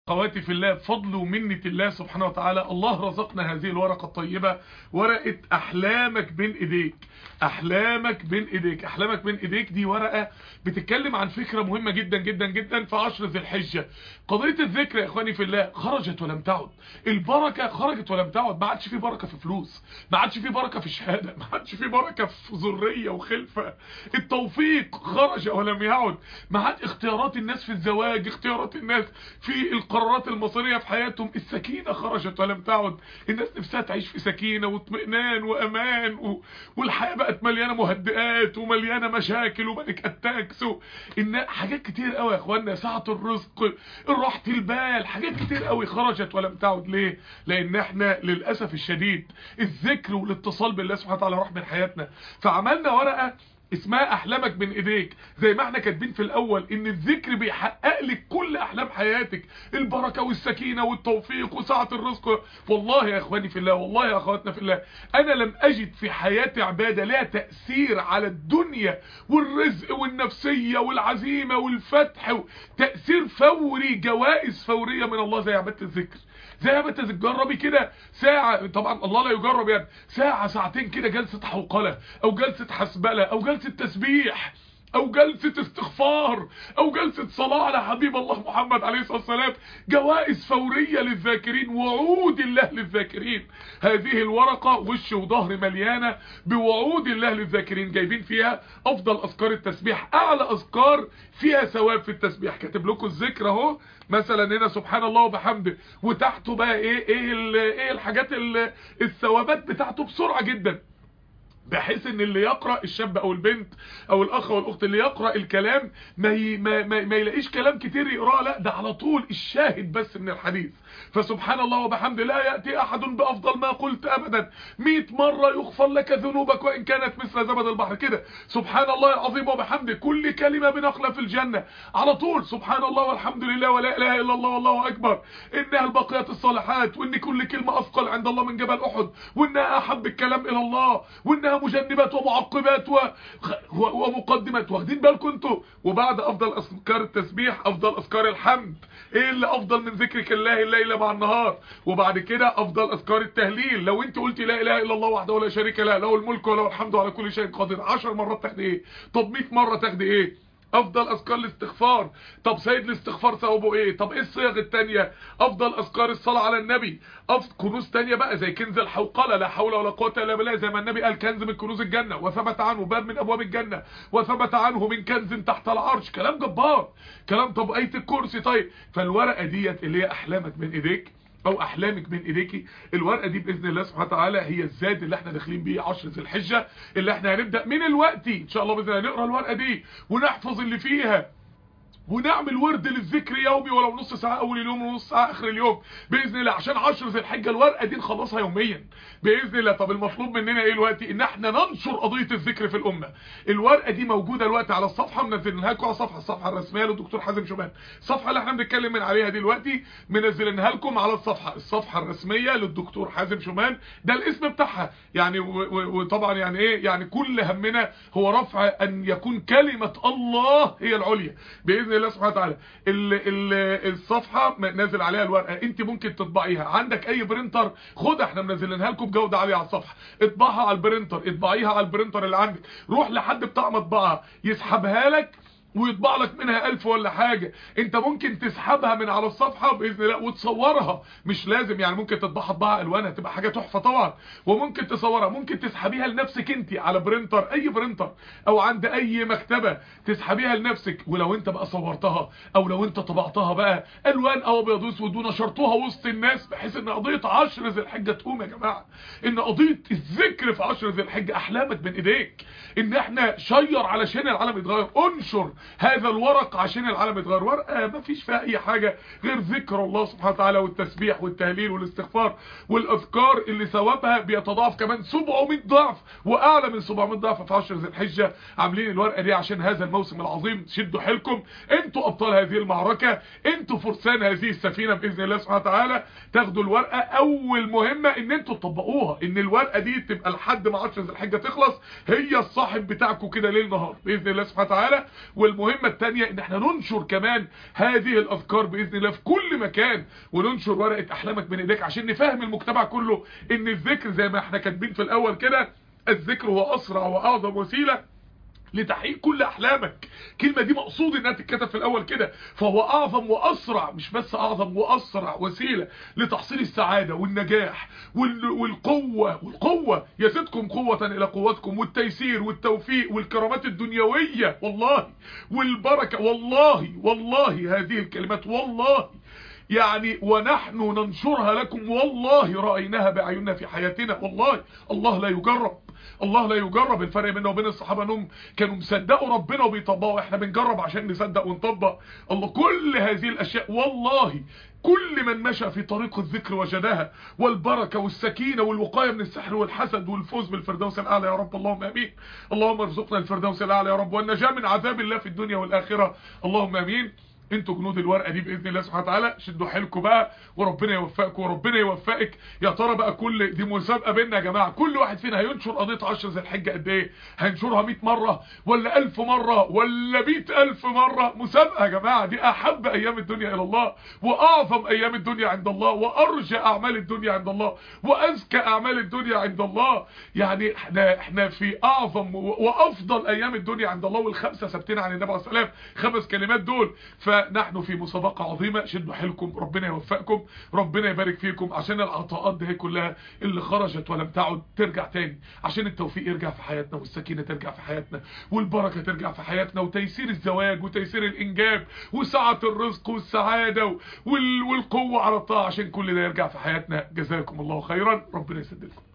اخواتي في الله بفضل ومنة الله سبحانه وتعالى الله رزقنا هذه الورقة الطيبة ورقة احلامك بين ايديك احلامك بين ايديك احلامك بين ايديك دي ورقة بتتكلم عن فكرة مهمة جدا جدا جدا في عشر ذي الحجة قضية الذكر يا اخواني في الله خرجت ولم تعد البركة خرجت ولم تعد ما عادش في بركة في فلوس ما عادش في بركة في شهادة ما عادش في بركة في ذرية وخلفة التوفيق خرج ولم يعد ما عاد اختيارات الناس في الزواج اختيارات الناس في القرارات المصيرية في حياتهم السكينة خرجت ولم تعد الناس نفسها تعيش في سكينة واطمئنان وامان و... والحياة بقت مليانة مهدئات ومليانة مشاكل وبانك اتاكس و... إن حاجات كتير قوي يا اخوانا سعة الرزق راحة البال حاجات كتير قوي خرجت ولم تعد ليه لان احنا للأسف الشديد الذكر والاتصال بالله سبحانه وتعالى راح من حياتنا فعملنا ورقة اسمها احلامك بين ايديك زي ما احنا كاتبين في الاول ان الذكر بيحقق لك كل احلام حياتك البركة والسكينة والتوفيق وسعة الرزق والله يا اخواني في الله والله يا اخواتنا في الله انا لم اجد في حياتي عبادة لها تأثير على الدنيا والرزق والنفسية والعزيمة والفتح تأثير فوري جوائز فورية من الله زي عبادة الذكر زي ما انت تجربي كده ساعة طبعا الله لا يجرب يعني ساعة ساعتين كده جلسة حوقلة او جلسة حسبلة او جلسة تسبيح او جلسة استغفار او جلسة صلاة على حبيب الله محمد عليه الصلاة والسلام جوائز فورية للذاكرين وعود الله للذاكرين هذه الورقة وش وظهر مليانة بوعود الله للذاكرين جايبين فيها افضل اذكار التسبيح اعلى اذكار فيها ثواب في التسبيح كاتب لكم الذكر اهو مثلا هنا سبحان الله وبحمده وتحته بقى ايه ايه ايه الحاجات الثوابات بتاعته بسرعة جدا بحيث ان اللي يقرأ الشاب او البنت او الاخ او الاخت اللي يقرأ الكلام ما, ي... ما, ما, ما يلاقيش كلام كتير يقراه لا ده على طول الشاهد بس من الحديث فسبحان الله وبحمده لا يأتي احد بافضل ما قلت ابدا 100 مرة يغفر لك ذنوبك وان كانت مثل زبد البحر كده سبحان الله العظيم وبحمده كل كلمة بنقلة في الجنة على طول سبحان الله والحمد لله ولا اله الا الله والله اكبر انها البقيات الصالحات وان كل كلمة اثقل عند الله من جبل احد وانها احب الكلام الى الله وانها مجنبات ومعقبات و... و... ومقدمات واخدين بالكم انتوا وبعد افضل اذكار التسبيح افضل اذكار الحمد ايه اللي افضل من ذكرك الله الليل مع النهار وبعد كده افضل اذكار التهليل لو انت قلتي لا اله الا الله وحده لا شريك له له الملك وله الحمد على كل شيء قدير 10 مرات تاخدي ايه طب 100 مره تاخدي ايه افضل اذكار الاستغفار طب سيد الاستغفار ثوابه ايه طب ايه الصيغ التانية افضل اذكار الصلاة على النبي افضل كنوز تانية بقى زي كنز الحوقلة لا حول ولا قوة الا بالله زي ما النبي قال كنز من كنوز الجنة وثبت عنه باب من ابواب الجنة وثبت عنه من كنز تحت العرش كلام جبار كلام طب ايه الكرسي طيب فالورقة ديت اللي هي احلامك من ايديك او احلامك بين ايديكي الورقه دي باذن الله سبحانه وتعالى هي الزاد اللي احنا داخلين بيه 10 ذي الحجه اللي احنا هنبدا من الوقت ان شاء الله باذن الله نقرا الورقه دي ونحفظ اللي فيها ونعمل ورد للذكر يومي ولو نص ساعة اول اليوم ونص ساعة اخر اليوم باذن الله عشان 10 ذي الحجة الورقة دي نخلصها يوميا باذن الله طب المطلوب مننا ايه دلوقتي ان احنا ننشر قضية الذكر في الامة الورقة دي موجودة دلوقتي على الصفحة منزلينها لكم على الصفحة الصفحة الرسمية للدكتور حازم شومان الصفحة اللي احنا بنتكلم من عليها دلوقتي منزلينها لكم على الصفحة الصفحة الرسمية للدكتور حازم شومان ده الاسم بتاعها يعني وطبعا يعني ايه يعني كل همنا هو رفع ان يكون كلمة الله هي العليا باذن الله سبحانه وتعالى ال ال الصفحة نازل عليها الورقة انت ممكن تطبعيها عندك اي برينتر خد احنا منزلينها لكم بجودة عالية على الصفحة اطبعها على البرينتر اطبعيها على البرينتر اللي عندك روح لحد بتاع مطبعة يسحبها لك ويطبع لك منها ألف ولا حاجة انت ممكن تسحبها من على الصفحة بإذن الله وتصورها مش لازم يعني ممكن تطبعها طباعة ألوانها تبقى حاجة تحفة طبعا وممكن تصورها ممكن تسحبيها لنفسك انت على برينتر اي برينتر او عند اي مكتبة تسحبيها لنفسك ولو انت بقى صورتها او لو انت طبعتها بقى ألوان او ابيض واسود ونشرتوها وسط الناس بحيث ان قضية عشر ذي الحجة تقوم يا جماعة ان قضية الذكر في عشر ذي الحجة احلامك بين ايديك ان احنا شير علشان العالم يتغير انشر هذا الورق عشان العالم يتغير ورقه ما فيش فيها اي حاجه غير ذكر الله سبحانه وتعالى والتسبيح والتهليل والاستغفار والاذكار اللي ثوابها بيتضاعف كمان 700 ضعف واعلى من 700 ضعف في 10 ذي الحجه عاملين الورقه دي عشان هذا الموسم العظيم شدوا حيلكم انتوا ابطال هذه المعركه انتوا فرسان هذه السفينه باذن الله سبحانه وتعالى تاخدوا الورقه اول مهمه ان انتوا تطبقوها ان الورقه دي تبقى لحد ما 10 ذي الحجه تخلص هي الصاحب بتاعكم كده ليل نهار باذن الله سبحانه وتعالى والمهمة التانية ان احنا ننشر كمان هذه الاذكار باذن الله في كل مكان وننشر ورقة احلامك بين ايديك عشان نفهم المجتمع كله ان الذكر زي ما احنا كاتبين في الاول كده الذكر هو اسرع واعظم وسيله لتحقيق كل احلامك الكلمه دي مقصود انها تتكتب في الاول كده فهو اعظم واسرع مش بس اعظم واسرع وسيله لتحصيل السعاده والنجاح وال... والقوه والقوه يزيدكم قوه الى قوتكم والتيسير والتوفيق والكرامات الدنيويه والله والبركه والله والله هذه الكلمات والله يعني ونحن ننشرها لكم والله رأيناها بعيوننا في حياتنا والله الله لا يجرب الله لا يجرب الفرق بيننا وبين الصحابه انهم كانوا مصدقوا ربنا وبيطبقوا احنا بنجرب عشان نصدق ونطبق الله كل هذه الاشياء والله كل من مشى في طريق الذكر وجدها والبركة والسكينة والوقاية من السحر والحسد والفوز بالفردوس الأعلى يا رب اللهم أمين اللهم ارزقنا الفردوس الأعلى يا رب والنجاة من عذاب الله في الدنيا والآخرة اللهم أمين انتوا جنود الورقه دي باذن الله سبحانه وتعالى شدوا حيلكم بقى وربنا يوفقكم وربنا يوفقك يا ترى بقى كل دي مسابقه بيننا يا جماعه كل واحد فينا هينشر قضيه 10 ذي الحجه قد ايه هينشرها 100 مره ولا 1000 مره ولا 100000 مره مسابقه يا جماعه دي احب ايام الدنيا الى الله واعظم ايام الدنيا عند الله وارجى اعمال الدنيا عند الله وازكى اعمال الدنيا عند الله يعني احنا احنا في اعظم وافضل ايام الدنيا عند الله والخمسه ثابتين عن النبي عليه الصلاه والسلام خمس كلمات دول فنحن في مسابقه عظيمه شدوا حيلكم ربنا يوفقكم ربنا يبارك فيكم عشان العطاءات دي كلها اللي خرجت ولم تعد ترجع تاني عشان التوفيق يرجع في حياتنا والسكينه ترجع في حياتنا والبركه ترجع في حياتنا وتيسير الزواج وتيسير الانجاب وسعه الرزق والسعاده والقوه على الطاعه عشان كل ده يرجع في حياتنا جزاكم الله خيرا ربنا يسددكم